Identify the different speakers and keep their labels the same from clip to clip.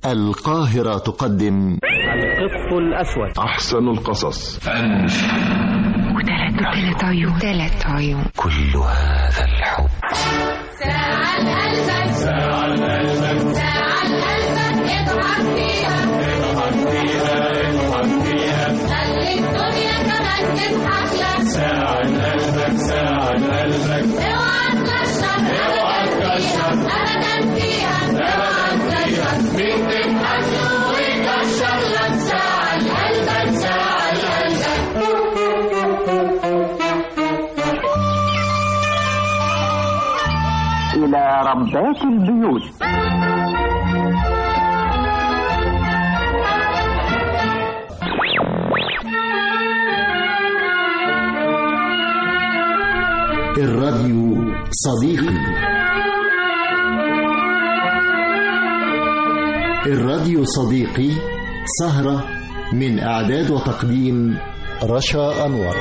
Speaker 1: القاهرة تقدم
Speaker 2: القط الأسود
Speaker 3: أحسن القصص
Speaker 4: وثلاث ثلاث عيون ثلاث عيون
Speaker 1: كل هذا الحب
Speaker 5: ساعة قلبك ساعة قلبك ساعة قلبك اضحك فيها اضحك فيها اضحك فيها خلي الدنيا كمان تضحك لك ساعة قلبك ساعة قلبك اوعى تكشف اوعى تكشف ابدا فيها اوعى تكشف مين تضحك له ويكشف لك ساعة قلبك ساعة قلبك
Speaker 6: إلى ربات البيوت
Speaker 1: الراديو صديقي الراديو صديقي سهرة من إعداد وتقديم رشا أنور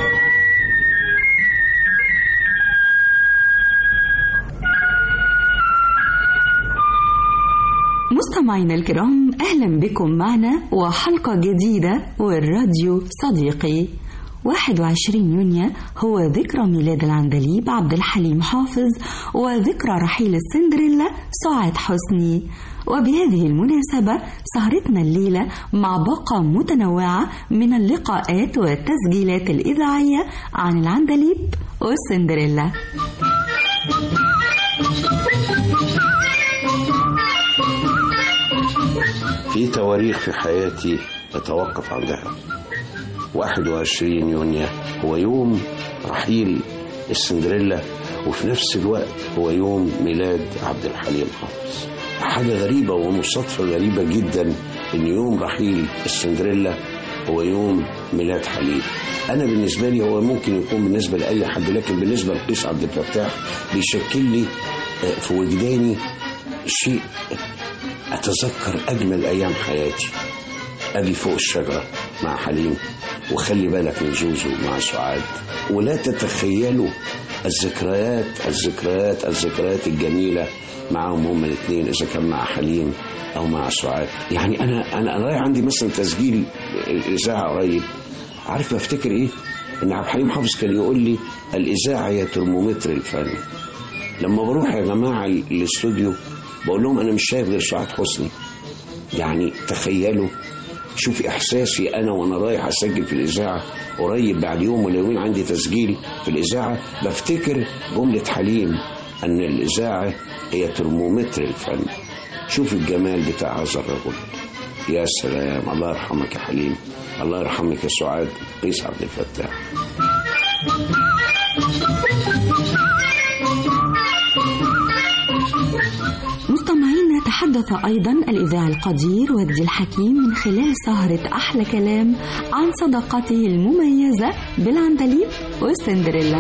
Speaker 7: مستمعينا الكرام أهلا بكم معنا وحلقة جديدة والراديو صديقي 21 يونيو هو ذكرى ميلاد العندليب عبد الحليم حافظ وذكرى رحيل السندريلا سعاد حسني وبهذه المناسبة سهرتنا الليلة مع باقة متنوعة من اللقاءات والتسجيلات الإذاعية عن العندليب والسندريلا
Speaker 8: في تواريخ في حياتي أتوقف عندها 21 يونيو هو يوم رحيل السندريلا وفي نفس الوقت هو يوم ميلاد عبد الحليم حافظ حاجة غريبة ومصادفة غريبة جدا إن يوم رحيل السندريلا هو يوم ميلاد حليم أنا بالنسبة لي هو ممكن يكون بالنسبة لأي حد لكن بالنسبة لقيس عبد الفتاح بيشكل لي آه، في وجداني شيء أتذكر أجمل أيام حياتي أجي فوق الشجرة مع حليم وخلي بالك من زوزو مع سعاد ولا تتخيلوا الذكريات الذكريات الذكريات الجميلة معاهم هما الاثنين إذا كان مع حليم أو مع سعاد يعني أنا أنا أنا رايح عندي مثلا تسجيل الإذاعة قريب عارف بفتكر إيه؟ إن عبد الحليم حافظ كان يقول لي الإذاعة هي ترمومتر الفن لما بروح يا جماعة الاستوديو بقول لهم أنا مش شايف غير سعاد حسني يعني تخيلوا شوف إحساسي أنا وأنا رايح أسجل في الإذاعة قريب بعد يوم ولا يومين عندي تسجيل في الإذاعة بفتكر جملة حليم أن الإذاعة هي ترمومتر الفن شوف الجمال بتاع هذا الرجل يا سلام الله يرحمك يا حليم الله يرحمك يا سعاد قيس عبد الفتاح
Speaker 7: مستمعينا تحدث أيضا الإذاعي القدير وجدي الحكيم من خلال سهرة أحلى كلام عن صداقته المميزة بالعندليب والسندريلا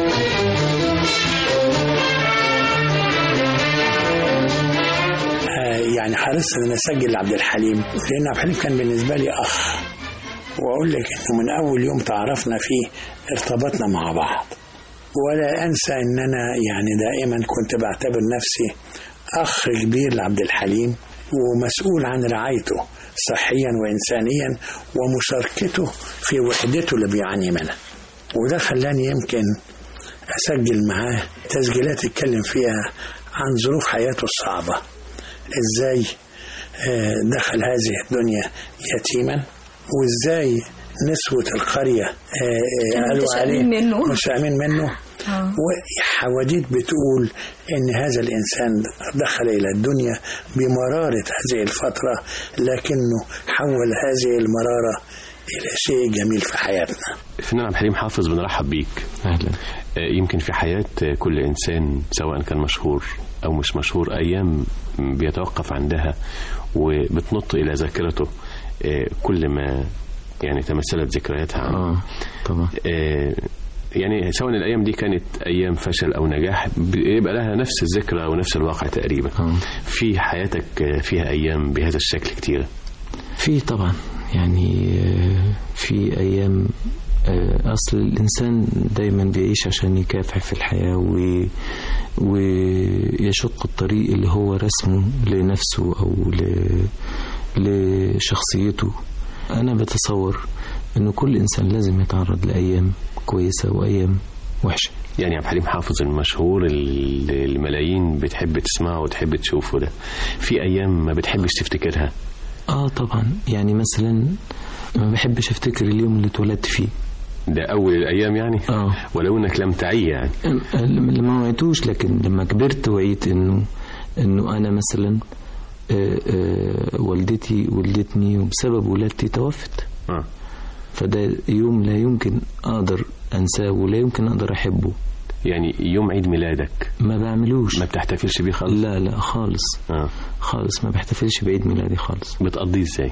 Speaker 2: آه، يعني حرصت ان انا اسجل لعبد الحليم لان عبد الحليم كان بالنسبه لي اخ واقول لك انه من اول يوم تعرفنا فيه ارتبطنا مع بعض ولا انسى ان انا يعني دائما كنت بعتبر نفسي اخ كبير لعبد الحليم ومسؤول عن رعايته صحيا وانسانيا ومشاركته في وحدته اللي بيعاني منها وده خلاني يمكن اسجل معاه تسجيلات اتكلم فيها عن ظروف حياته الصعبه ازاي آه، دخل هذه الدنيا يتيما وازاي نسوة القرية آه، آه،
Speaker 7: كانوا
Speaker 2: قالوا عليه
Speaker 7: متشائمين منه.
Speaker 2: مش فاهمين منه وحواديت بتقول ان هذا الانسان دخل الى الدنيا بمرارة هذه الفترة لكنه حول هذه المرارة الى شيء جميل في حياتنا
Speaker 9: فنان عبد الحليم حافظ بنرحب بيك
Speaker 10: أهلا
Speaker 9: يمكن في حياة كل إنسان سواء كان مشهور أو مش مشهور أيام بيتوقف عندها وبتنط إلى ذاكرته آه، كل ما يعني تمثلت ذكرياتها عنه
Speaker 10: آه طبعا
Speaker 9: آه، يعني سواء الأيام دي كانت أيام فشل أو نجاح بيبقى لها نفس الذكرى ونفس الواقع تقريبا
Speaker 10: آه.
Speaker 9: في حياتك آه، فيها أيام بهذا الشكل كتير
Speaker 10: في طبعا يعني آه، في أيام آه، أصل الإنسان دايما بيعيش عشان يكافح في الحياة و... ويشق الطريق اللي هو رسمه لنفسه أو ل... لشخصيته أنا بتصور إنه كل إنسان لازم يتعرض لأيام كويسة وأيام وحشة
Speaker 9: يعني عبد الحليم حافظ المشهور اللي الملايين بتحب تسمعه وتحب تشوفه ده في ايام ما بتحبش تفتكرها
Speaker 10: آه طبعا يعني مثلا ما بحبش أفتكر اليوم اللي اتولدت فيه
Speaker 9: ده اول الايام يعني
Speaker 10: اه
Speaker 9: ولو انك لم تعي يعني
Speaker 10: أم- لما ما وعيتوش لكن لما كبرت وعيت انه انه انا مثلا آه، آه، والدتي ولدتني وبسبب ولادتي توفت
Speaker 9: اه
Speaker 10: فده يوم لا يمكن اقدر انساه ولا يمكن اقدر احبه
Speaker 9: يعني يوم عيد ميلادك
Speaker 10: ما بعملوش
Speaker 9: ما بتحتفلش بيه خالص
Speaker 10: لا لا خالص
Speaker 9: اه
Speaker 10: خالص ما بحتفلش بعيد ميلادي خالص
Speaker 9: بتقضيه ازاي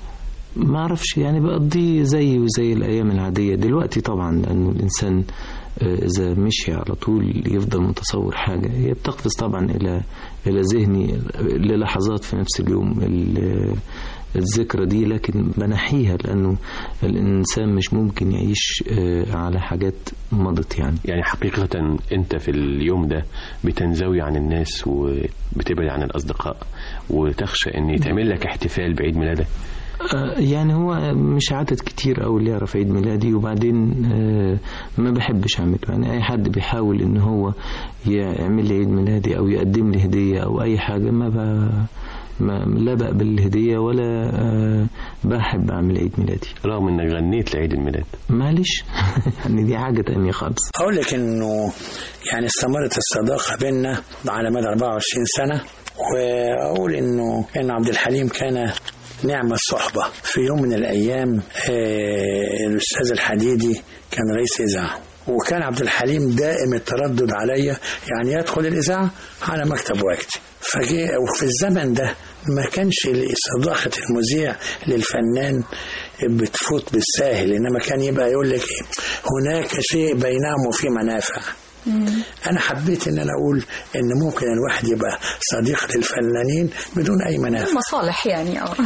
Speaker 10: ما اعرفش يعني بقضيه زي وزي الايام العاديه دلوقتي طبعا لانه الانسان آه، اذا مشي على طول يفضل متصور حاجه هي بتقفز طبعا الى الى ذهني للحظات في نفس اليوم ال- الذكرى دي لكن بنحيها لانه الانسان مش ممكن يعيش آه، على حاجات مضت يعني
Speaker 9: يعني حقيقة أنت في اليوم ده بتنزوي عن الناس وبتبعد عن الأصدقاء وتخشى أن يتعمل لك احتفال بعيد ميلادك
Speaker 10: آه، يعني هو مش عدد كتير أوي اللي يعرف عيد ميلادي وبعدين آه، ما بحبش أعمله يعني أي حد بيحاول إن هو يعمل لي عيد ميلادي أو يقدم لي هدية أو أي حاجة ما, ب... ما لا بقبل الهدية ولا آه، بحب أعمل عيد ميلادي
Speaker 9: رغم أنك غنيت لعيد الميلاد
Speaker 10: معلش يعني دي حاجة تانية خالص
Speaker 2: أقول لك إنه يعني استمرت الصداقة بيننا على مدى 24 سنة وأقول إنه إن عبد الحليم كان نعم الصحبة في يوم من الأيام آه، الأستاذ الحديدي كان رئيس إذاعة وكان عبد الحليم دائم التردد عليا يعني يدخل الإذاعة على مكتب وقتي فجي وفي الزمن ده ما كانش صداقة المذيع للفنان بتفوت بالساهل إنما كان يبقى يقول لك إيه هناك شيء بينهم وفي منافع انا حبيت ان انا اقول ان ممكن الواحد يبقى صديق للفنانين بدون اي منافع
Speaker 3: مصالح يعني اه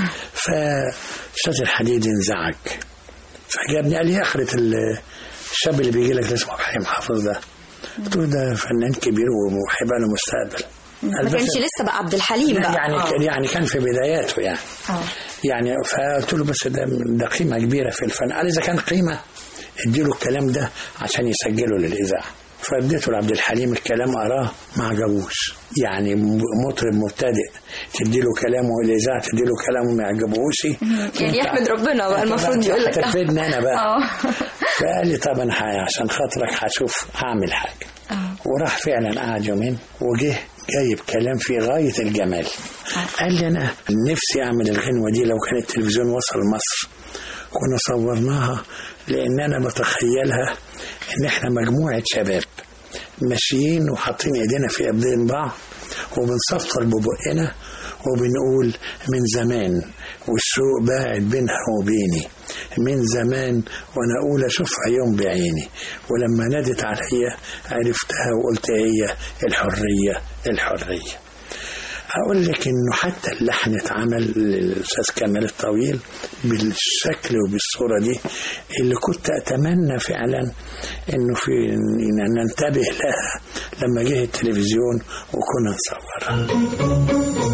Speaker 2: فاستاذ الحديد انزعج فجابني قال لي يا اخرة ال- الشاب اللي بيجي لك اللي اسمه حليم حافظ ده قلت له ده فنان كبير وهيبقى له مستقبل قال
Speaker 3: ما
Speaker 2: بس-
Speaker 3: كانش لسه بقى عبد الحليم بقى
Speaker 2: يعني
Speaker 3: آه.
Speaker 2: كان يعني كان في بداياته يعني
Speaker 3: آه.
Speaker 2: يعني فقلت له بس ده ده قيمه كبيره في الفن قال اذا كان قيمه اديله الكلام ده عشان يسجله للاذاعه فاديته لعبد الحليم الكلام قراه ما عجبوش يعني م- مطرب مبتدئ تديله كلامه والاذاعه تديله كلامه ما يعجبوش
Speaker 3: يعني يحمد ربنا بقى المفروض يقول لك
Speaker 2: هتفيدني انا بقى
Speaker 3: اه
Speaker 2: فقال لي طب انا ح- عشان خاطرك هشوف هعمل حاجه وراح فعلا قعد يومين وجه جايب كلام في غايه الجمال قال لي انا نفسي اعمل الغنوه دي لو كان التلفزيون وصل مصر كنا صورناها لان انا بتخيلها ان احنا مجموعه شباب ماشيين وحاطين ايدينا في ايدين بعض وبنصفر ببقنا وبنقول من زمان والشوق باعد بينها وبيني من زمان وانا اقول اشوفها يوم بعيني ولما نادت عليا عرفتها وقلت هي الحريه الحريه هقول لك انه حتى اللحن اتعمل للاستاذ كمال الطويل بالشكل وبالصوره دي اللي كنت اتمنى فعلا انه في إن ننتبه لها لما جه التلفزيون وكنا نصورها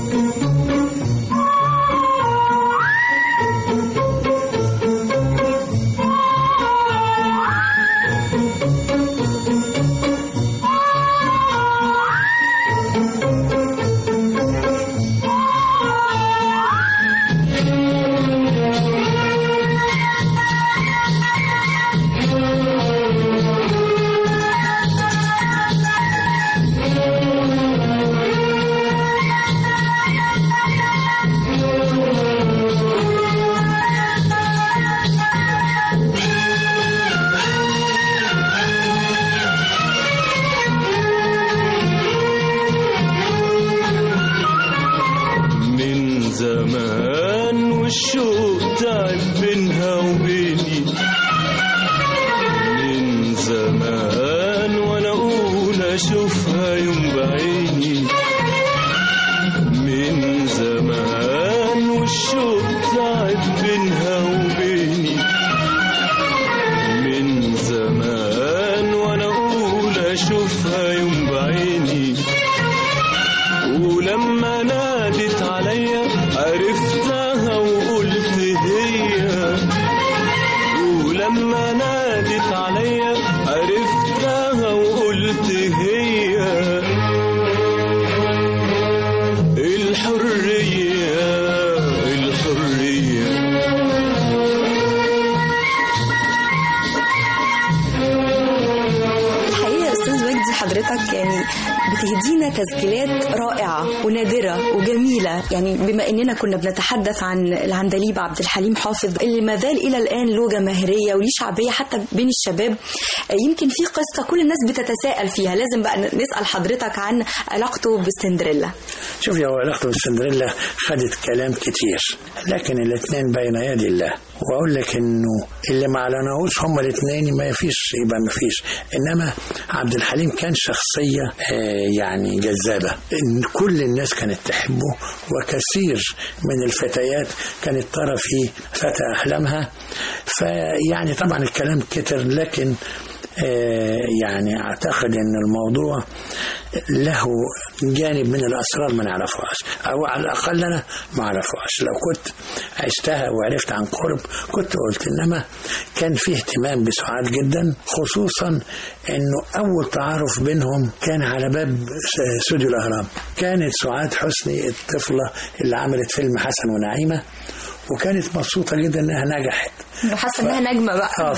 Speaker 11: من زمان والشوق تعب بينها وبيني من زمان وانا اقول اشوفها يوم بعيني من زمان والشوق تعب بينها وبيني من زمان وانا اقول اشوفها يوم بعيني ولما نادت عليا عرفتها
Speaker 3: تهدينا تسجيلات رائعة ونادرة وجميلة يعني بما إننا كنا بنتحدث عن العندليب عبد الحليم حافظ اللي ما زال إلى الآن له جماهيرية وليه شعبية حتى بين الشباب يمكن في قصة كل الناس بتتساءل فيها لازم بقى نسأل حضرتك عن علاقته بسندريلا
Speaker 2: شوف يا علاقته بالسندريلا خدت كلام كتير لكن الاثنين بين يدي الله واقول لك انه اللي ما اعلنوش هما الاثنين ما فيش يبقى ما فيش انما عبد الحليم كان شخصيه آه، يعني جذابه ان كل الناس كانت تحبه وكثير من الفتيات كانت ترى فيه فتى احلامها فيعني طبعا الكلام كتر لكن آه، يعني اعتقد ان الموضوع له جانب من الاسرار ما نعرفهاش او على الاقل انا ما اعرفهاش لو كنت عشتها وعرفت عن قرب كنت قلت انما كان في اهتمام بسعاد جدا خصوصا انه اول تعارف بينهم كان على باب س- استوديو الاهرام كانت سعاد حسني الطفله اللي عملت فيلم حسن ونعيمه وكانت مبسوطه جدا انها نجحت
Speaker 3: حاسة إنها نجمة بقى
Speaker 2: اه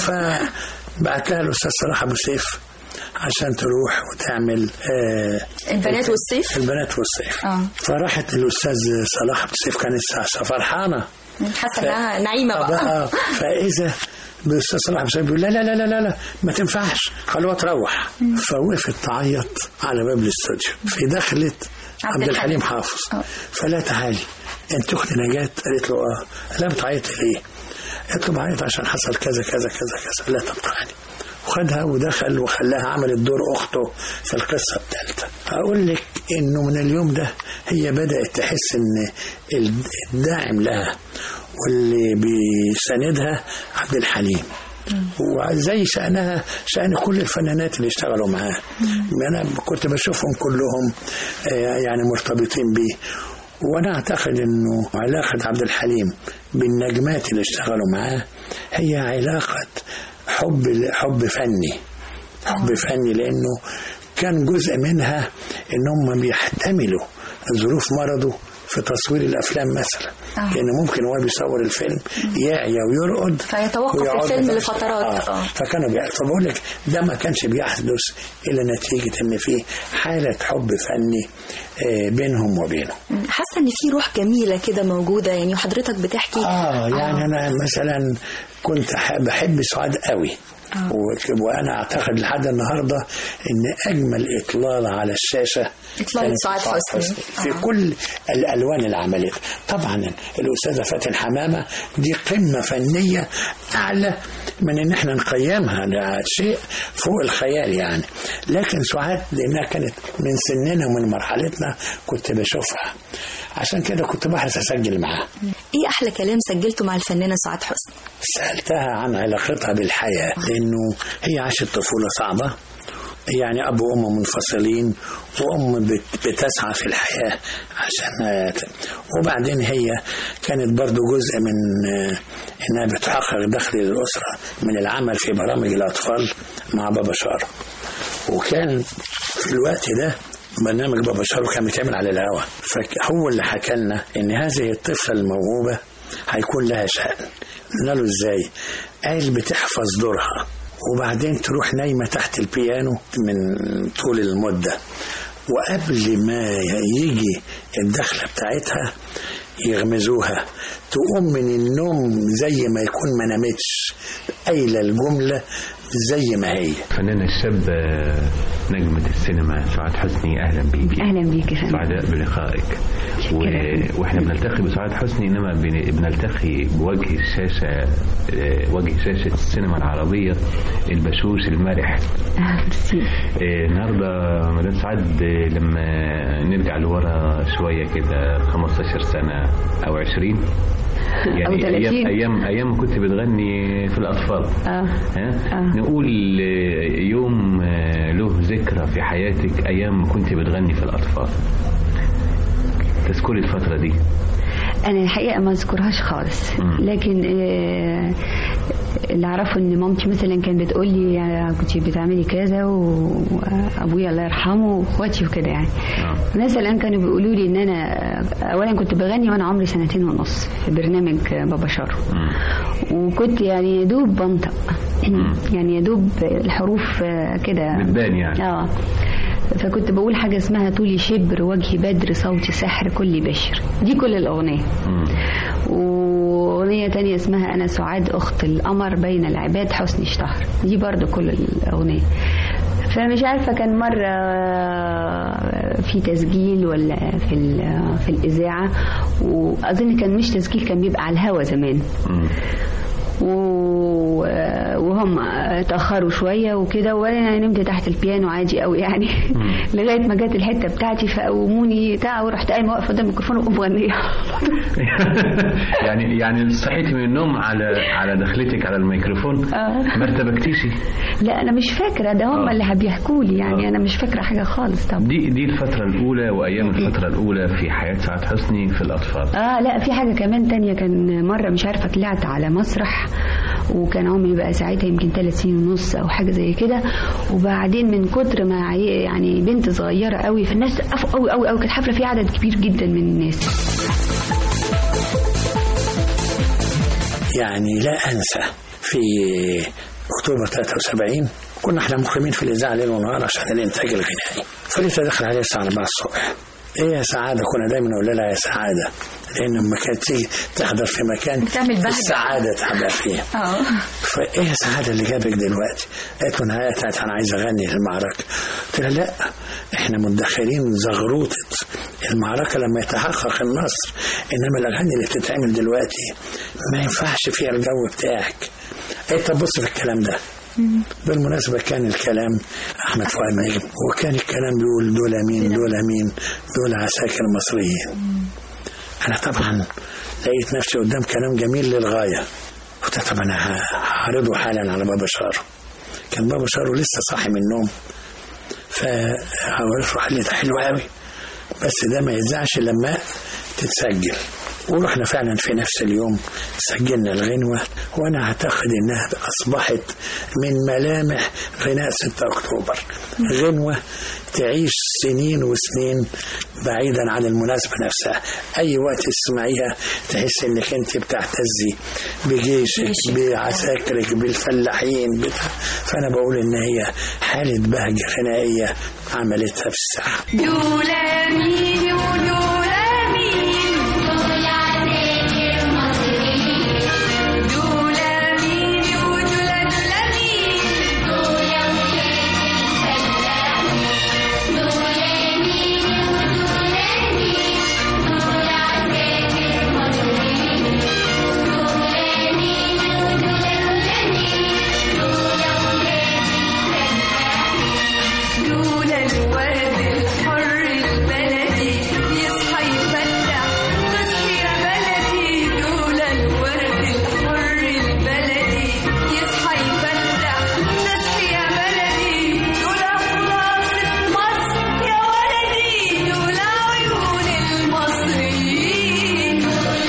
Speaker 2: فبعت لها الاستاذ صلاح ابو سيف عشان تروح وتعمل آه
Speaker 3: البنات والسيف
Speaker 2: البنات والسيف
Speaker 3: اه
Speaker 2: فراحت الاستاذ صلاح ابو سيف كانت س- فرحانه
Speaker 3: حاسة إنها نعيمة
Speaker 2: بقى
Speaker 3: بقى
Speaker 2: فاذا بالاستاذ صلاح ابو سيف بيقول لا لا لا لا لا, لا ما تنفعش خلوها تروح فوقفت تعيط على باب الاستوديو في دخلة عبد الحليم حافظ فلا تعالي انت اختي نجاة قالت له اه لا بتعيطي ليه؟ قالت له بعيط عشان حصل كذا كذا كذا كذا لا طب تعالي وخدها ودخل وخلاها عملت دور اخته في القصه الثالثه اقول لك انه من اليوم ده هي بدات تحس ان الداعم لها واللي بيساندها عبد الحليم وزي شأنها شأن كل الفنانات اللي اشتغلوا معاه أنا كنت بشوفهم كلهم آه، يعني مرتبطين بيه وأنا أعتقد أنه علاقة عبد الحليم بالنجمات اللي اشتغلوا معاه هي علاقة حب حب فني حب فني لأنه كان جزء منها ان هم بيحتملوا ظروف مرضه في تصوير الافلام مثلا
Speaker 3: آه.
Speaker 2: لان ممكن وهو بيصور الفيلم يعيا ويرقد
Speaker 3: فيتوقف
Speaker 2: ويقعد
Speaker 3: الفيلم
Speaker 2: بقى-
Speaker 3: لفترات
Speaker 2: آه.
Speaker 3: اه
Speaker 2: فكانوا بيع... فبقول لك ده ما كانش بيحدث الا نتيجه ان في حاله حب فني آه، بينهم وبينه
Speaker 3: حاسة إن في روح جميلة كده موجودة يعني وحضرتك بتحكي
Speaker 2: اه يعني انا مثلا كنت ح- بحب سعاد قوي
Speaker 3: آه.
Speaker 2: و- وانا اعتقد لحد النهارده ان اجمل اطلاله على الشاشه
Speaker 3: إطلالة
Speaker 2: كانت
Speaker 3: سعاد حسني.
Speaker 2: في كل الالوان اللي عملتها طبعا الاستاذه فاتن حمامه دي قمه فنيه اعلى من ان احنا نقيمها ده شيء فوق الخيال يعني لكن سعاد لانها كانت من سننا ومن مرحلتنا كنت بشوفها عشان كده كنت بحرص اسجل معاها
Speaker 3: إيه أحلى كلام سجلته مع الفنانة سعاد حسني
Speaker 2: سألتها عن علاقتها بالحياة لأنه هي عاشت طفولة صعبة يعني أب وأم منفصلين وأم بت- بتسعى في الحياة عشان آه، ت- وبعدين هي كانت برضو جزء من آه، إنها بتحقق دخل للأسرة من العمل في برامج الأطفال مع بابا شارو وكان في الوقت ده برنامج بابا شارو كان بيتعمل على الهوا فهو اللي حكى لنا ان هذه الطفله الموهوبه هيكون لها شأن قلنا له ازاي قال بتحفظ دورها وبعدين تروح نايمه تحت البيانو من طول المده وقبل ما يجي الدخله بتاعتها يغمزوها تقوم من النوم زي ما يكون ما نامتش قايله الجمله زي ما هي
Speaker 12: الفنانة الشابة نجمة السينما سعاد حسني أهلا بيكي
Speaker 13: اهلا بيك يا فندم
Speaker 12: سعداء بلقائك و... واحنا بنلتقي بسعاد حسني انما بن... بنلتقي بوجه الشاشه آه، وجه شاشه السينما العربيه البشوش المرح آه، النهارده مدام سعاد آه، لما نرجع لورا شويه كده 15 سنه او 20 يعني
Speaker 13: أو 30.
Speaker 12: ايام ايام ايام ما كنت بتغني في الاطفال
Speaker 13: اه
Speaker 12: ها؟ نقول آه، يوم آه، له ذكرى في حياتك ايام ما كنت بتغني في الاطفال تذكري الفتره دي
Speaker 13: انا الحقيقه ما اذكرهاش خالص لكن آه، اللي اعرفه ان مامتي مثلا كانت بتقول لي يعني كنت بتعملي كذا وابويا الله يرحمه واخواتي وكده يعني مثلا كانوا بيقولوا لي ان انا اولا كنت بغني وانا عمري سنتين ونص في برنامج بابا شارو وكنت يعني يا دوب بنطق يعني يا دوب الحروف آه، كده
Speaker 12: بتبان يعني
Speaker 13: اه فكنت بقول حاجة اسمها طولي شبر وجهي بدر صوتي سحر كل بشر دي كل الأغنية وأغنية تانية اسمها أنا سعاد أخت القمر بين العباد حسني اشتهر دي برضو كل الأغنية فمش عارفة كان مرة في تسجيل ولا في ال- في الإذاعة وأظن كان مش تسجيل كان بيبقى على الهوا زمان و- وهم اتأخروا شوية وكده وأنا نمت تحت البيانو عادي قوي يعني لغاية ما جت الحتة بتاعتي فقوموني بتاع ورحت قايمة واقفة قدام الميكروفون وأقوم مغنية
Speaker 12: يعني يعني صحيتي من النوم على على دخلتك على الميكروفون
Speaker 13: آه.
Speaker 12: ما ارتبكتيش
Speaker 13: لا أنا مش فاكرة ده هم اللي بيحكوا لي يعني أنا مش فاكرة حاجة خالص طبعا
Speaker 12: دي دي الفترة الأولى وأيام الفترة الأولى في حياة سعاد حسني في الأطفال
Speaker 13: اه لا في حاجة كمان تانية كان مرة مش عارفة طلعت على مسرح وكان عمري بقى ساعتها يمكن ثلاث سنين ونص او حاجة زي كده وبعدين من كتر ما عي- يعني بنت صغيرة قوي فالناس سقفوا قوي قوي قوي كانت حفلة فيها عدد كبير جدا من الناس
Speaker 2: يعني لا أنسى في أكتوبر 73 كنا احنا مقيمين في الإذاعة ليل ونهار عشان الإنتاج الغنائي فلسه دخل عليه الساعة 4 الصبح إيه يا سعادة كنا دايما نقول لها يا سعادة لأن لما كانت تيجي تحضر في مكان
Speaker 3: بتعمل بهجة.
Speaker 2: السعادة تحضر فيه
Speaker 3: اه
Speaker 2: فايه يا سعاده اللي جابك دلوقتي؟ قالت له نهاية بتاعت انا عايز اغني في المعركه. قلت لها لا احنا مدخرين زغروطه المعركه لما يتحقق النصر انما الاغاني اللي بتتعمل دلوقتي ما ينفعش فيها الجو بتاعك. قالت طب بص في الكلام ده. بالمناسبة كان الكلام أحمد فؤاد نجم وكان الكلام بيقول دول مين دول مين دول عساكر مصريين أنا طبعا لقيت نفسي قدام كلام جميل للغاية قلت طب أنا ه- هعرضه حالا على بابا شارو كان بابا شارو لسه صاحي من النوم فعرفه قال لي ده حلو قوي بس ده ما يتذاعش لما تتسجل ورحنا فعلا في نفس اليوم سجلنا الغنوة وأنا أعتقد إنها أصبحت من ملامح غناء 6 أكتوبر غنوة تعيش سنين وسنين بعيدا عن المناسبة نفسها أي وقت تسمعيها تحس إنك أنت بتعتزي بجيشك بعساكرك بالفلاحين بتاع فأنا بقول إن هي حالة بهجة غنائية عملتها في الساحة
Speaker 5: دولا مين ودولا مين دول عساكر مصريين دولا مين ودولا دولا مين دول يا ولاد الفلاحين دولا مين ودولا مين دول عساكر مصريين دولا مين ودولا دولا مين دول يا ولاد الفلاحين دول الورد الحر البلدي يصحى يفتح تصحي يا بلدي دول الورد الحر البلدي يصحى يفتح تصحي يا بلدي دول خلاصة مصر يا ولدي دول عيون المصريين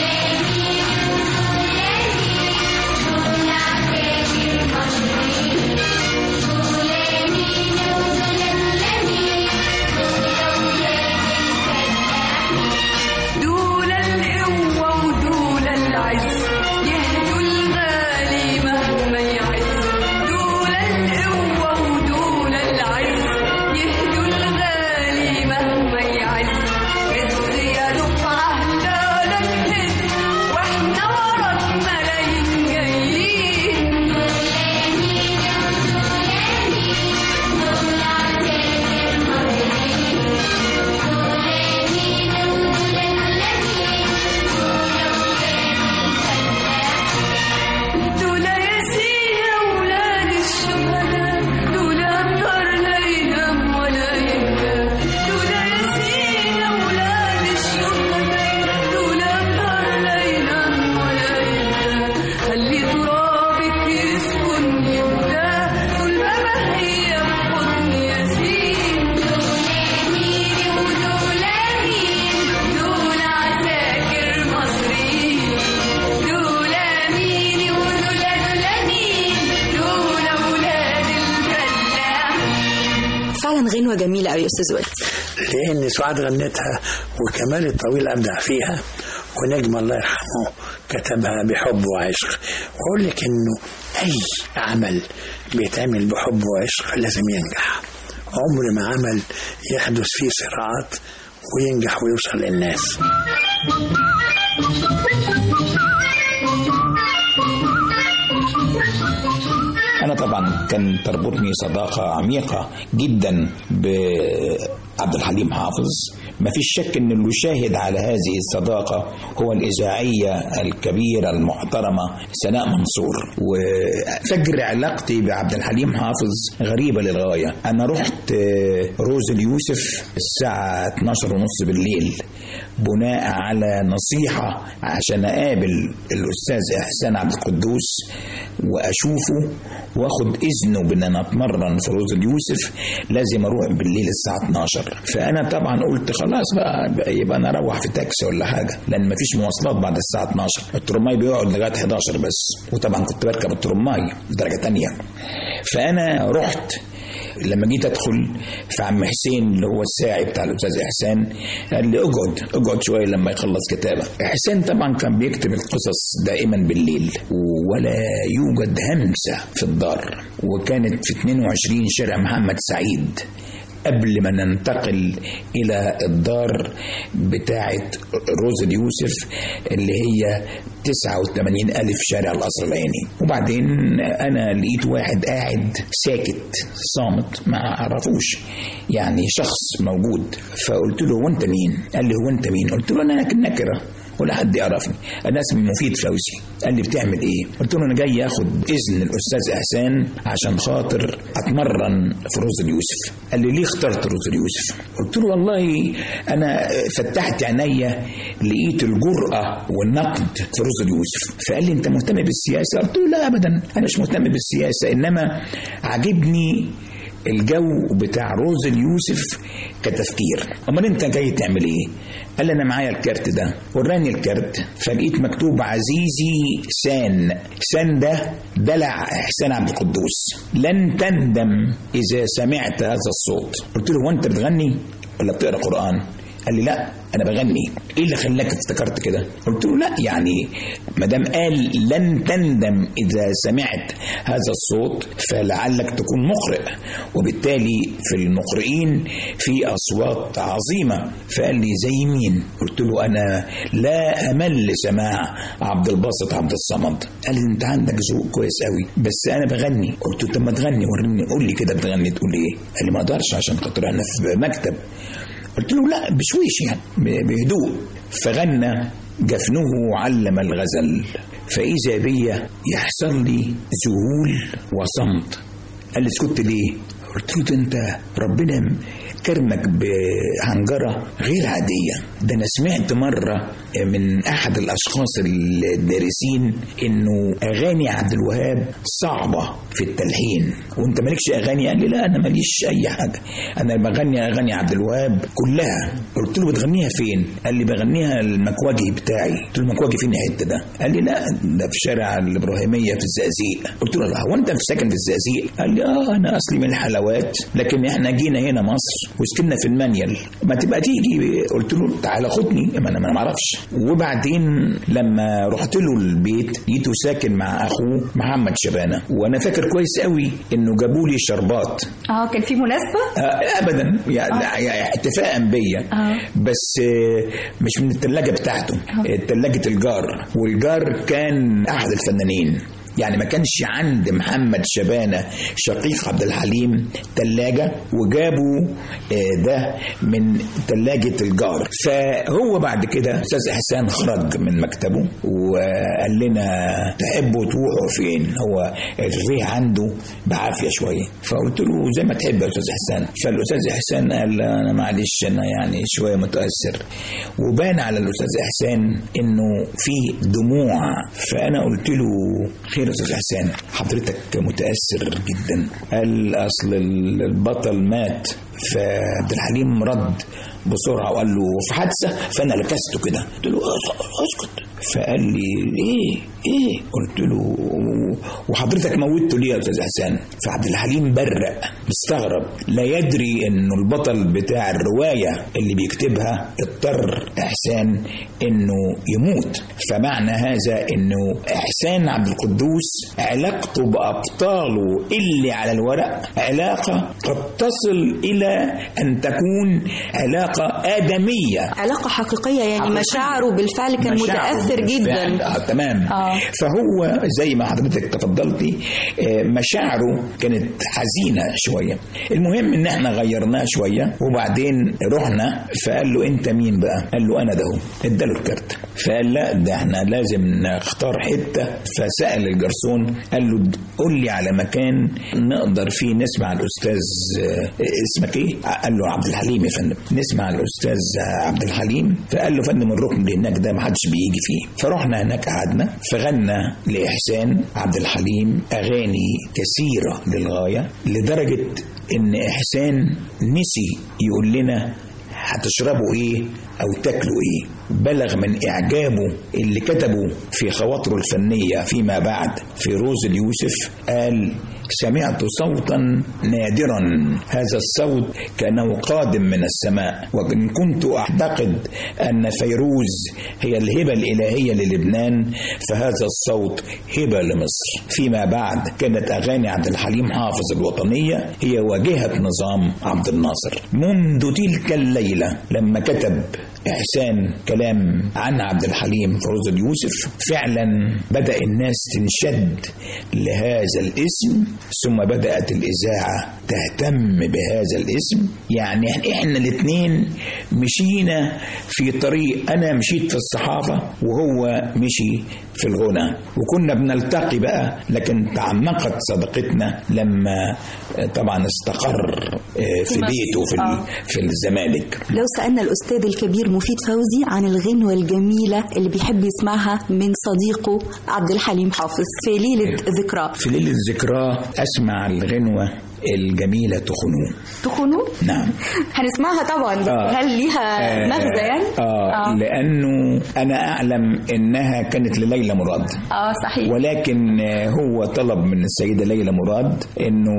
Speaker 5: دول القوة ودول العز يهدوا الغالي مهما يعز دول القوة ودول العز يهدوا الغالي مهما يعز عز يا دفعة هلالك هز واحنا وراك ملايين جايين دول ياسين أولاد الشهداء دول أبطال لا ينام ولا ينام دول ياسين أولاد الشهداء دول أبطال لا ينام ولا ينام خلي ترابك يسكن يبدا طول ما هي بحضن ياسين دول مين ودول مين دول عساكر مصريين دول مين ودول دول مين دول أولاد الفلاحين
Speaker 3: فعلا غنوة جميلة قوي يا أستاذ وائل
Speaker 2: لأن سعاد غنتها وكمال الطويل أبدع فيها ونجم الله يرحمه كتبها بحب وعشق وأقول لك إنه أي عمل بيتعمل بحب وعشق لازم ينجح عمر ما عمل يحدث فيه صراعات وينجح ويوصل للناس
Speaker 14: أنا طبعا كان تربطني صداقة عميقة جدا بعبد الحليم حافظ ما فيش شك ان اللي شاهد على هذه الصداقة هو الإذاعية الكبيرة المحترمة سناء منصور وفجر علاقتي بعبد الحليم حافظ غريبة للغاية أنا رحت روز اليوسف الساعة 12 ونص بالليل بناء على نصيحة عشان أقابل الأستاذ إحسان عبد القدوس وأشوفه واخد إذنه بأن أنا أتمرن في روز اليوسف لازم أروح بالليل الساعة 12 فأنا طبعا قلت خلاص بقى يبقى أنا أروح في تاكسي ولا حاجة لأن مفيش مواصلات بعد الساعة 12 الترماي بيقعد لغاية 11 بس وطبعا كنت بركب الترماي درجة تانية فأنا رحت لما جيت ادخل فعم حسين اللي هو الساعي بتاع الاستاذ احسان قال لي اقعد اقعد شويه لما يخلص كتابه حسين طبعا كان بيكتب القصص دائما بالليل ولا يوجد همسه في الدار وكانت في 22 شارع محمد سعيد قبل ما ننتقل إلى الدار بتاعة روز اليوسف اللي هي 89 ألف شارع القصر العيني وبعدين أنا لقيت واحد قاعد ساكت صامت ما أعرفوش يعني شخص موجود فقلت له هو أنت مين؟ قال لي هو أنت مين؟ قلت له أنا نكرة ولا حد يعرفني انا اسمي مفيد فوزي قال لي بتعمل ايه قلت له انا جاي اخد اذن الاستاذ احسان عشان خاطر اتمرن في روز اليوسف قال لي ليه اخترت روز اليوسف قلت له والله انا فتحت عينيا لقيت الجرأة والنقد في روز اليوسف فقال لي انت مهتم بالسياسة قلت له لا ابدا انا مش مهتم بالسياسة انما عجبني الجو بتاع روز اليوسف كتفكير امال انت جاي تعمل ايه قال لي انا معايا الكارت ده وراني الكارت فلقيت مكتوب عزيزي سان سان ده دلع احسان عبد القدوس لن تندم اذا سمعت هذا الصوت قلت له هو انت بتغني ولا بتقرا قران قال لي لا انا بغني ايه اللي خلاك افتكرت كده قلت له لا يعني ما دام قال لن تندم اذا سمعت هذا الصوت فلعلك تكون مقرئ وبالتالي في المقرئين في اصوات عظيمه فقال لي زي مين قلت له انا لا امل سماع عبد الباسط عبد الصمد قال لي انت عندك ذوق كويس قوي بس انا بغني قلت له طب ما تغني وريني قول لي كده بتغني تقول ايه قال لي ما اقدرش عشان خاطر انا في مكتب قلت له لا بشويش يعني بهدوء فغنى جفنه علم الغزل فإذا بي يحصل لي ذهول وصمت قال لي اسكت ليه؟ قلت له ده انت ربنا كرمك بحنجرة غير عادية ده أنا سمعت مرة من أحد الأشخاص الدارسين إنه أغاني عبد الوهاب صعبة في التلحين وأنت مالكش أغاني قال لي لا أنا ماليش أي حاجة أنا بغني أغاني عبد الوهاب كلها قلت له بتغنيها فين؟ قال لي بغنيها المكواجي بتاعي قلت له المكواجي فين الحتة ده؟ قال لي لا ده في شارع الإبراهيمية في الزقازيق قلت له لا هو أنت في ساكن في الزقازيق؟ قال لي آه أنا أصلي من الحلوات لكن إحنا جينا هنا مصر وسكننا في المانيال ما تبقى تيجي قلت له تعالى خدني ما انا ما اعرفش وبعدين لما رحت له البيت لقيته ساكن مع اخوه محمد شبانه وانا فاكر كويس قوي انه جابوا لي شربات
Speaker 3: اه كان في مناسبه
Speaker 14: آه ابدا يعني آه. اتفاقا بيا
Speaker 3: آه.
Speaker 14: بس آه مش من الثلاجه بتاعته
Speaker 3: آه.
Speaker 14: ثلاجه الجار والجار كان احد الفنانين يعني ما كانش عند محمد شبانه شقيق عبد الحليم ثلاجه وجابوا ده من ثلاجه الجار فهو بعد كده استاذ احسان خرج من مكتبه وقال لنا تحبوا تروحوا فين هو الريح عنده بعافيه شويه فقلت له زي ما تحب يا استاذ احسان فالاستاذ احسان قال انا معلش انا يعني شويه متاثر وبان على الاستاذ احسان انه في دموع فانا قلت له خير يا استاذ حسين حضرتك متاثر جدا قال اصل البطل مات فعبد الحليم رد بسرعه وقال له في حادثه فانا لكسته كده قلت له "أس- اسكت فقال لي ايه ايه قلت له وحضرتك موتته ليه يا استاذ حسان فعبد الحليم برق مستغرب لا يدري انه البطل بتاع الروايه اللي بيكتبها اضطر احسان انه يموت فمعنى هذا انه احسان عبد القدوس علاقته بابطاله اللي على الورق علاقه قد تصل الى ان تكون علاقه ادميه
Speaker 3: علاقة حقيقية يعني
Speaker 14: حقيقية.
Speaker 3: مشاعره بالفعل كان
Speaker 14: مشاعره
Speaker 3: متأثر
Speaker 14: بالفعل.
Speaker 3: جدا
Speaker 14: آه تمام
Speaker 3: آه.
Speaker 14: فهو زي ما حضرتك تفضلتي آه، مشاعره كانت حزينه شويه المهم ان احنا غيرناه شويه وبعدين رحنا فقال له انت مين بقى قال له انا ده هو اداله الكارت فقال لا ده احنا لازم نختار حته فسال الجرسون قال له قول لي على مكان نقدر فيه نسمع الاستاذ آه، اسمك ايه قال له عبد الحليم يا فندم نسمع الاستاذ عبد الحليم فقال له فندم الركن اللي هناك ده ما حدش بيجي فيه فرحنا هناك قعدنا فغنى لاحسان عبد الحليم اغاني كثيره للغايه لدرجه ان احسان نسي يقول لنا هتشربوا ايه او تاكلوا ايه بلغ من اعجابه اللي كتبه في خواطره الفنيه فيما بعد في روز اليوسف قال سمعت صوتا نادرا هذا الصوت كانه قادم من السماء وان كنت اعتقد ان فيروز هي الهبه الالهيه للبنان فهذا الصوت هبه لمصر فيما بعد كانت اغاني عبد الحليم حافظ الوطنيه هي واجهه نظام عبد الناصر منذ تلك الليله لما كتب إحسان كلام عن عبد الحليم فروز اليوسف فعلا بدأ الناس تنشد لهذا الاسم ثم بدأت الإذاعة تهتم بهذا الاسم يعني إحنا الاثنين مشينا في طريق أنا مشيت في الصحافة وهو مشي في الغنى وكنا بنلتقي بقى لكن تعمقت صداقتنا لما طبعا استقر في بيته في,
Speaker 3: آه.
Speaker 14: في الزمالك
Speaker 3: لو سألنا الأستاذ الكبير مفيد فوزي عن الغنوة الجميلة اللي بيحب يسمعها من صديقه عبد الحليم حافظ في ليلة ذكرى
Speaker 14: في ليلة ذكراه أسمع الغنوة الجميلة تخنون
Speaker 3: تخونوا
Speaker 14: نعم
Speaker 3: هنسمعها طبعا بس
Speaker 14: آه.
Speaker 3: هل ليها
Speaker 14: آه،
Speaker 3: مغزى يعني؟
Speaker 14: آه, آه لأنه أنا أعلم إنها كانت لليلى مراد
Speaker 3: اه صحيح
Speaker 14: ولكن آه، هو طلب من السيدة ليلى مراد إنه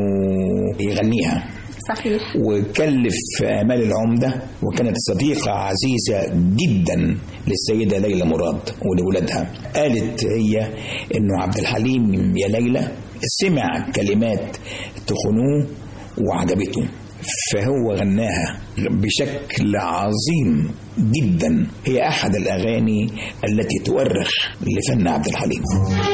Speaker 14: يغنيها
Speaker 3: صحيح
Speaker 14: وكلف آمال العمدة وكانت صديقة عزيزة جدا للسيدة ليلى مراد ولولادها قالت هي إنه عبد الحليم يا ليلى سمع كلمات تخنوه وعجبته فهو غناها بشكل عظيم جدا هي أحد الأغاني التي تؤرخ لفن عبد الحليم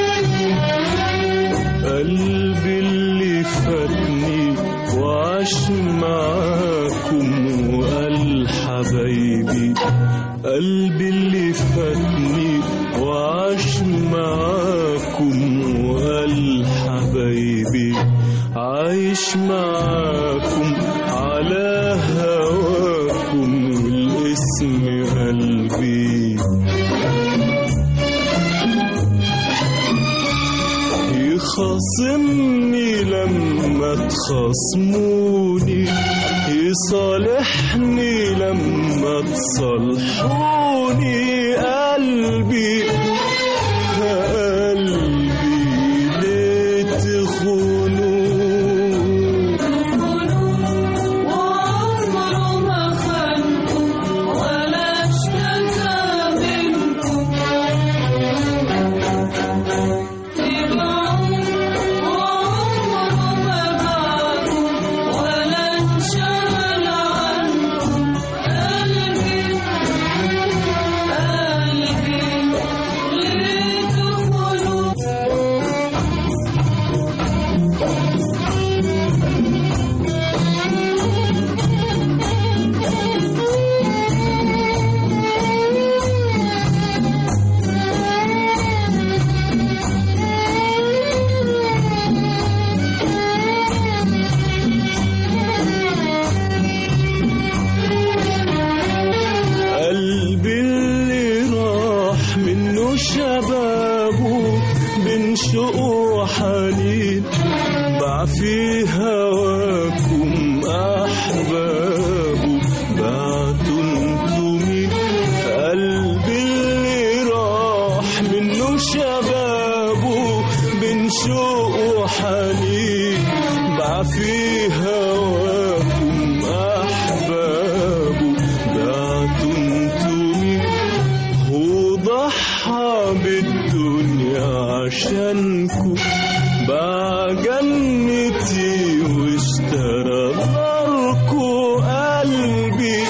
Speaker 11: قلبي اللي فاتني وعاش معاكم وقال حبايبي قلبي اللي فاتني وعاش معاكم وقال حبايبي عايش معاكم على هواكم والاسم قلبي يخاصمني لما تخاصموني يصالحني لما تصالحوني قلبي قلبي ليه تخونوا
Speaker 5: وعمره ما خانكم ولا اشتكى منكم تبعوا وعمره ما باعكم ولا انشغل عنكم قلبي قلبي ليه تخونوا
Speaker 11: قلبي اللي راح منه شبابه بين شوق وحنين باع في هواكم أحبابه بعتوا انتم قلبي اللي راح منه شبابه بين شوق وحنين باع في هواكم أحبابه بعتوا انتم وضحى بالدنيا عشانكم باع جنتي واشترى داركو قلبي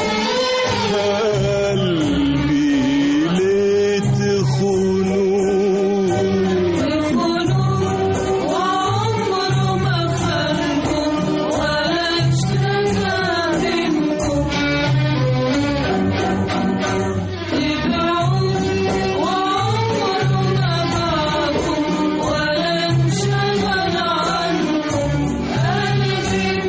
Speaker 11: قلبي ليه تخونوا
Speaker 5: وعمره ما خانكم ولا اشتكى منكم تبعوه وعمره ما باعكم ولا انشغل عنكم قلبي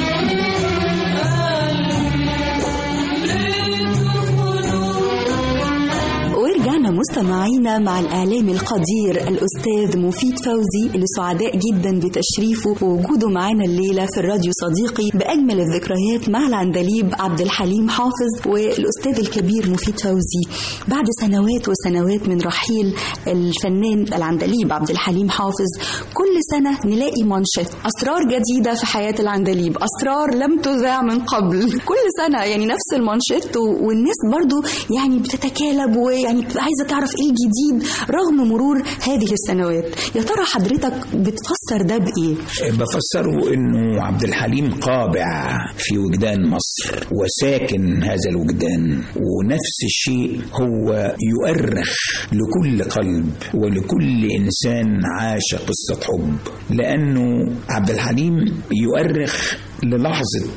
Speaker 3: ورجعنا مستمعينا مع الإعلام القدير الأستاذ مفيد فوزي اللي سعداء جدا بتشريفه ووجوده معانا الليلة في الراديو صديقي بأجمل الذكريات مع العندليب عبد الحليم حافظ والأستاذ الكبير مفيد فوزي بعد سنوات وسنوات من رحيل الفنان العندليب عبد الحليم حافظ كل سنة نلاقي منشط أسرار جديدة في حياة العندليب أسرار لم تذاع من قبل كل سنة يعني نفس المانشيت و- والناس برضو يعني بتتكالب ويعني بتبقى عايزة تعرف ايه الجديد رغم مرور هذه السنوات يا ترى حضرتك بتفسر ده بإيه؟
Speaker 14: بفسره انه عبد الحليم قابع في وجدان مصر وساكن هذا الوجدان ونفس الشيء هو يؤرخ لكل قلب ولكل انسان عاش قصه حب لانه عبد الحليم يؤرخ للحظه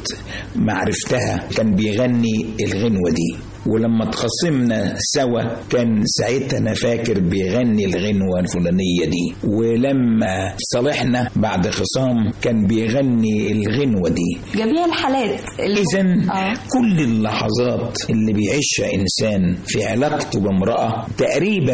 Speaker 14: معرفتها كان بيغني الغنوه دي ولما تخاصمنا سوا كان ساعتها انا فاكر بيغني الغنوه الفلانيه دي ولما صالحنا بعد خصام كان بيغني الغنوه دي
Speaker 3: جميع الحالات
Speaker 14: اذا كل اللحظات اللي بيعيشها انسان في علاقته بامراه تقريبا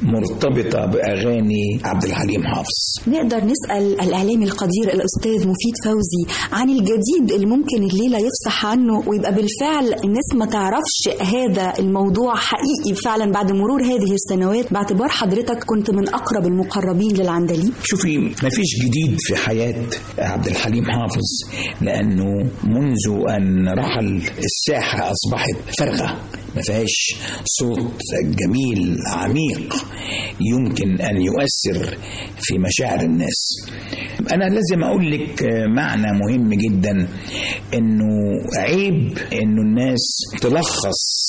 Speaker 14: مرتبطه باغاني عبد الحليم حافظ
Speaker 3: نقدر نسأل الإعلامي القدير الأستاذ مفيد فوزي عن الجديد اللي ممكن الليلة يفصح عنه ويبقى بالفعل الناس ما تعرفش هذا الموضوع حقيقي فعلا بعد مرور هذه السنوات باعتبار حضرتك كنت من أقرب المقربين للعندليب
Speaker 14: شوفي مفيش جديد في حياة عبد الحليم حافظ لأنه منذ أن رحل الساحة أصبحت فارغة ما فيهاش صوت جميل عميق يمكن أن يؤثر في مشاعر الناس أنا لازم أقول لك معنى مهم جدا إنه عيب إنه الناس تلخص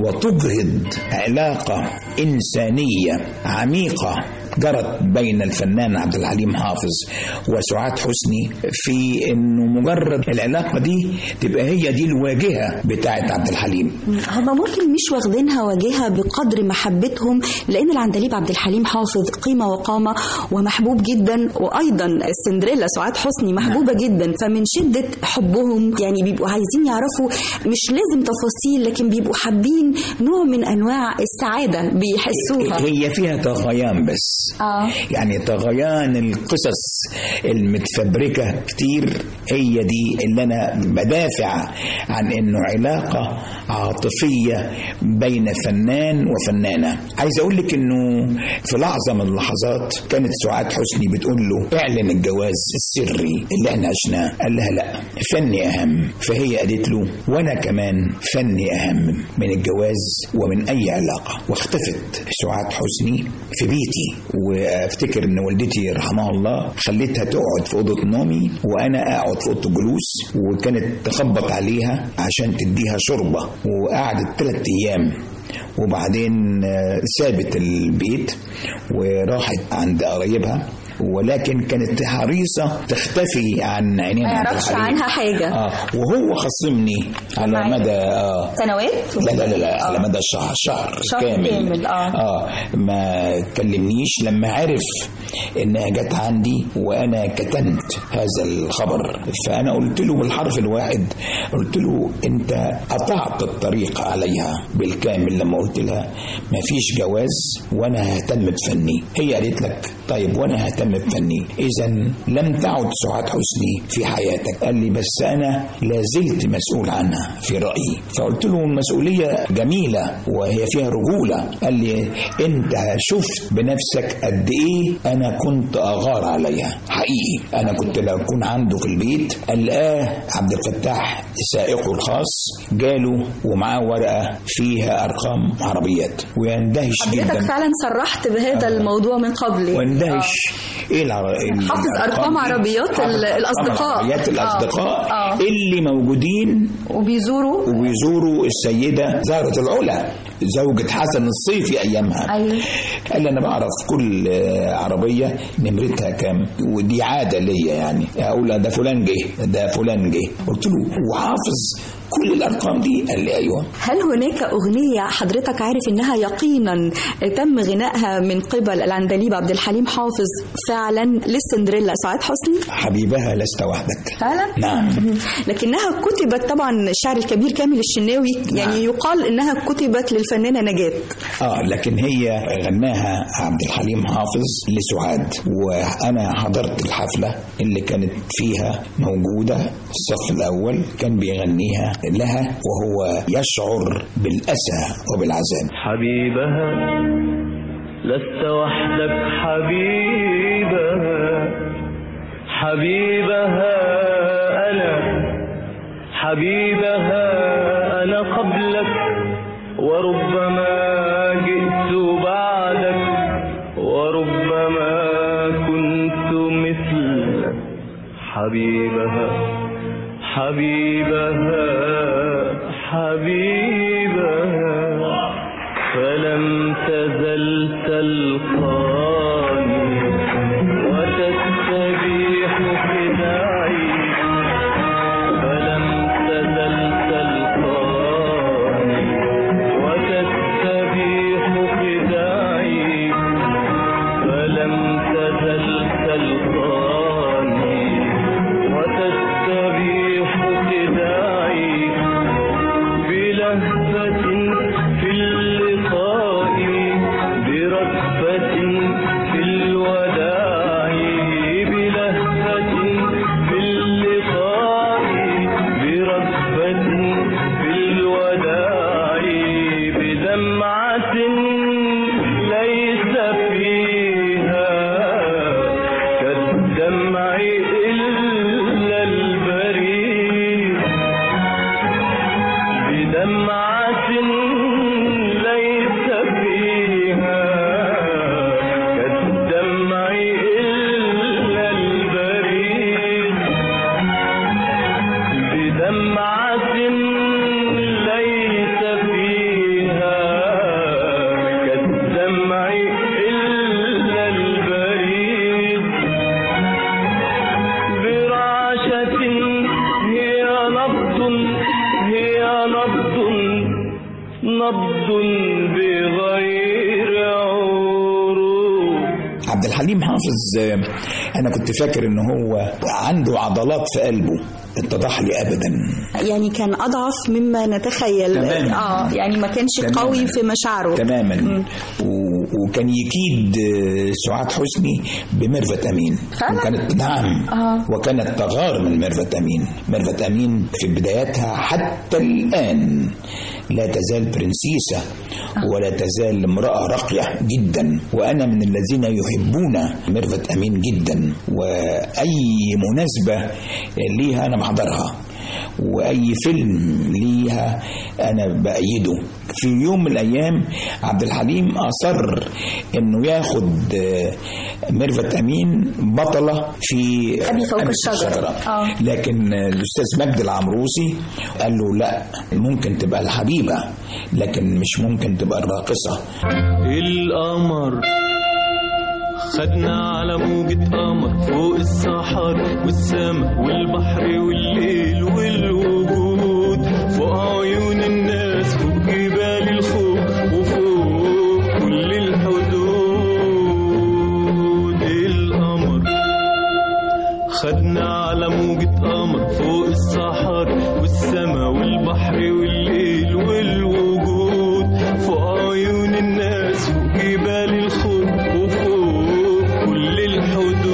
Speaker 14: وتجهض علاقة إنسانية عميقة جرت بين الفنان عبد الحليم حافظ وسعاد حسني في انه مجرد العلاقه دي تبقى هي دي الواجهه بتاعت عبد الحليم
Speaker 3: هما ممكن مش واخدينها واجهة بقدر محبتهم لأن العندليب عبد الحليم حافظ قيمة وقامة ومحبوب جدا وأيضا السندريلا سعاد حسني محبوبة جدا فمن شدة حبهم يعني بيبقوا عايزين يعرفوا مش لازم تفاصيل لكن بيبقوا حابين نوع من أنواع السعادة بيحسوها
Speaker 14: هي فيها طغيان بس
Speaker 3: آه.
Speaker 14: يعني طغيان القصص المتفبركة كتير هي دي اللي أنا بدافع عن إنه علاقة عاطفية بين فنان وفنانة عايز أقول لك إنه في لحظة من اللحظات كانت سعاد حسني بتقول له اعلن الجواز السري اللي احنا عشناه قال لها لا فني أهم فهي قالت له وأنا كمان فني أهم من الجواز ومن أي علاقة واختفت سعاد حسني في بيتي وافتكر ان والدتي رحمها الله خليتها تقعد في اوضه نومي وانا اقعد في اوضه الجلوس وكانت تخبط عليها عشان تديها شوربه وقعدت ثلاث ايام وبعدين آه، سابت البيت وراحت عند قرايبها ولكن كانت حريصة تختفي عن عينين
Speaker 3: ما
Speaker 14: عبد
Speaker 3: يعرفش
Speaker 14: الحليم.
Speaker 3: عنها حاجة
Speaker 14: آه وهو خصمني على مدى آه
Speaker 3: سنوات
Speaker 14: لا لا لا, لا على مدى شهر شهر,
Speaker 3: شهر كامل، آه.
Speaker 14: اه ما كلمنيش لما عرف انها جت عندي وانا كتمت هذا الخبر فانا قلت له بالحرف الواحد قلت له انت قطعت الطريق عليها بالكامل لما قلت لها ما فيش جواز وانا ههتم بفني هي قالت لك طيب وانا ههتم مهتم بفني اذا لم تعد سعاد حسني في حياتك قال لي بس انا لا زلت مسؤول عنها في رايي فقلت له المسؤوليه جميله وهي فيها رجوله قال لي انت شفت بنفسك قد ايه انا كنت اغار عليها حقيقي انا كنت لو اكون عنده في البيت القاه عبد الفتاح سائقه الخاص جاله ومعاه ورقه فيها ارقام عربيات ويندهش
Speaker 3: حضرتك
Speaker 14: جدا
Speaker 3: فعلا صرحت بهذا الموضوع من قبل
Speaker 14: واندهش ايه العر...
Speaker 3: حافظ أرقام عربيات
Speaker 14: حافظ
Speaker 3: ال-
Speaker 14: أرقام
Speaker 3: الأصدقاء.
Speaker 14: عربيات
Speaker 3: آه.
Speaker 14: الاصدقاء
Speaker 3: آه.
Speaker 14: اللي موجودين
Speaker 3: وبيزوروا
Speaker 14: وبيزوروا السيده زهره العلا زوجة حسن الصيفي ايامها
Speaker 3: أيوة.
Speaker 14: قال لي انا بعرف كل آه، عربيه نمرتها كام ودي عاده ليا يعني اقول ده فلان جه ده فلان جه قلت له وحافظ كل الارقام دي قال لي ايوه
Speaker 3: هل هناك أغنية حضرتك عارف إنها يقينا تم غنائها من قبل العندليب عبد الحليم حافظ فعلا للسندريلا سعاد حسني؟
Speaker 14: حبيبها لست وحدك
Speaker 3: فعلا؟
Speaker 14: نعم
Speaker 3: لكنها كتبت طبعا الشاعر الكبير كامل الشناوي يعني يقال إنها كتبت للفنانة نجاة
Speaker 14: اه لكن هي غناها عبد الحليم حافظ لسعاد وانا حضرت الحفله اللي كانت فيها موجوده الصف الاول كان بيغنيها لها وهو يشعر بالاسى وبالعذاب
Speaker 11: حبيبها لست وحدك حبيبها حبيبها أنا حبيبها أنا قبلك وربما جئت بعدك وربما كنت مثلك حبيبها حبيبها حبيبها فلم تزل تلقاني وتستبيح خداعي فلم تزل تلقاني وتستبيح خداعي فلم تزل تلقاني وتستبيح خداعي بلهفة في اللقاء برغبة في الوداع بلهفة في اللقاء برغبة في الوداع بدمعة ليس فيها كالدمع إلا البريد بدمعة ليس فيها كالدمع إلا البريد بدمعة ليس فيها كالدمع إلا البريد برعشة هي نبض هي نبض نبض بغير عروق
Speaker 14: عبد الحليم حافظ آه، انا كنت فاكر ان هو عنده عضلات في قلبه اتضح لي ابدا
Speaker 3: يعني كان أضعف مما نتخيل
Speaker 14: تماماً.
Speaker 3: آه يعني ما كانش
Speaker 14: تماماً.
Speaker 3: قوي في مشاعره
Speaker 14: تماما و- وكان يكيد آه، سعاد حسني بميرفت امين
Speaker 3: فعلا؟
Speaker 14: وكانت نعم
Speaker 3: آه.
Speaker 14: وكانت تغار من ميرفت امين ميرفت امين في بداياتها حتى الان لا تزال برنسيسة ولا تزال امرأة راقية جدا وأنا من الذين يحبون ميرفت أمين جدا وأي مناسبة ليها أنا بحضرها واي فيلم ليها انا بايده في يوم من الايام عبد الحليم اصر انه ياخد آه، ميرفت امين بطله في
Speaker 3: أبي فوق
Speaker 14: أبي
Speaker 3: الشجرة. آه.
Speaker 14: لكن آه، الاستاذ مجدي العمروسي قال له لا ممكن تبقى الحبيبه لكن مش ممكن تبقى الراقصه
Speaker 11: القمر خدنا على موجة قمر فوق الصحار والسما والبحر والليل والوجود فوق عيون الناس فوق جبال الخوف وفوق كل الحدود القمر خدنا على موجة قمر فوق الصحار والسما والبحر والليل والوجود فوق عيون الناس فوق جبال الخوف وفوق كل الحدود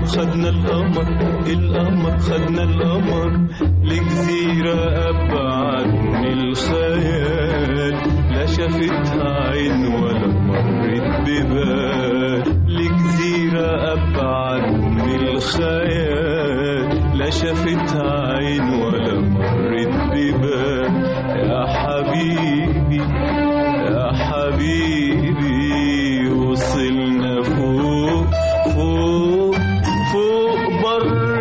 Speaker 11: خدنا القمر القمر خدنا القمر لجزيرة أبعد من الخيال لا شافتها عين ولا مرت ببال لجزيرة أبعد من الخيال لا شافتها عين ولا مرت ببال يا حبيبي يا حبيبي وصلنا فوق فوق فوق بر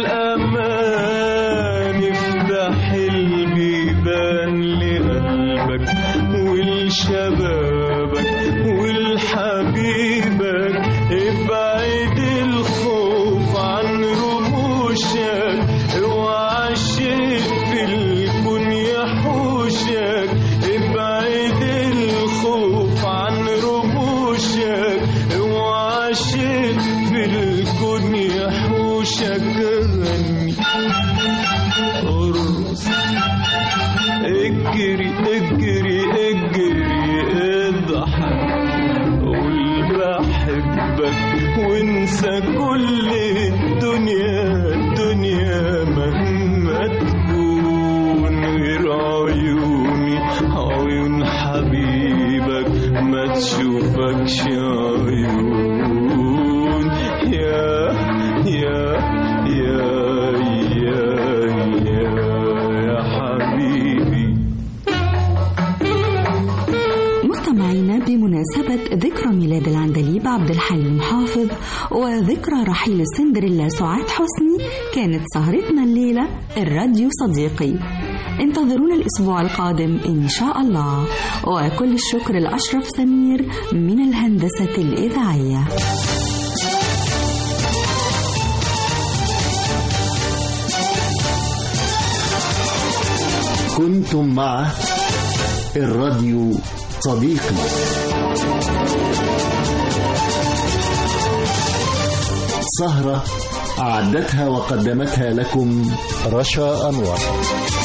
Speaker 11: الأمان افتح البيبان لقلبك ولشبابك ولحبيبك ابعد الخوف عن رموشك اوعى الشيء في الكون يحوشك ابعد الخوف عن رموشك اوعى الشيء في الكون يحوشك غني ارقص اجري اجري اجري اضحك قول بحبك وانسى كل الدنيا الدنيا مهما تكون غير عيوني عيون حبيبك ما تشوفكش عيون يا يا يا يا يا يا حبيبي
Speaker 7: مستمعينا بمناسبة ذكرى ميلاد العندليب عبد الحليم حافظ وذكرى رحيل السندريلا سعاد حسني كانت سهرتنا الليلة الراديو صديقي انتظرونا الأسبوع القادم إن شاء الله وكل الشكر لأشرف سمير من الهندسة الإذاعية
Speaker 1: كنتم مع الراديو صديقي سهرة أعدتها وقدمتها لكم رشا أنور